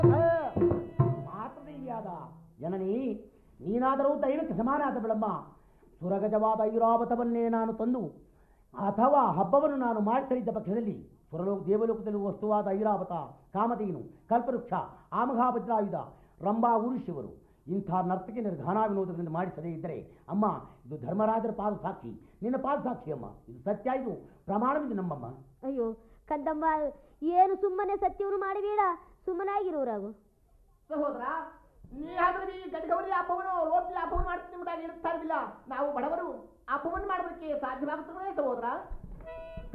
ಮಾತೃದೇವಿಯಾದ ಜನನಿ ನೀನಾದರೂ ದೈವಕ್ಕೆ ಸಮಾನಾದ ಬಿಳಮ್ಮ ಸುರಗಜವಾದ ಐರಾವತವನ್ನೇ ನಾನು ತಂದು ಅಥವಾ ಹಬ್ಬವನ್ನು ನಾನು ಮಾಡಿಸಲಿದ್ದ ಪಕ್ಷದಲ್ಲಿ ಸುರಲೋಕ ದೇವಲೋಕದಲ್ಲಿ ವಸ್ತುವಾದ ಐರಾವತ ಕಾಮಧೇನು ಕಲ್ಪವೃಕ್ಷ ಆಮಘಾಭದ್ರಾಯುಧ ರಂಭಾ ಉರುಷಿವರು ಇಂಥ ನರ್ತಕಿ ನಿರ್ಘಾನ ವಿನೋದಗಳಿಂದ ಮಾಡಿಸದೇ ಇದ್ದರೆ ಅಮ್ಮ ಇದು ಧರ್ಮರಾಜರ ಪಾದ ಸಾಕ್ಷಿ ನಿನ್ನ ಪಾದ ಸಾಕ್ಷಿ ಅಮ್ಮ ಇದು ಸತ್ಯ ಇದು ಪ್ರಮಾಣವಿದೆ ನಮ್ಮಮ್ಮ ಅಯ್ಯೋ ಕಂದಮ್ಮ ಏನು ಸುಮ್ಮನೆ ಸತ್ಯವನ್ನು ಮಾಡಬೇಡ ಸುಮ್ಮನಾಗಿರೋರಾಗು ಸಹೋದರ ನೀವಾದ್ರೂ ಈ ಗಡ್ಗವರಿ ಹಬ್ಬವನ್ನು ಲೋಪಿ ಹಬ್ಬವನ್ನು ಮಾಡ್ತೀನಿ ಎಂಬುದಾಗಿ ಹೇಳ್ತಾ ಇರಲಿಲ್ಲ ನಾವು ಬಡವರು ಹಬ್ಬವನ್ನು ಮಾಡೋದಕ್ಕೆ ಸಾಧ್ಯವಾಗುತ್ತದೆ ಸಹೋದರ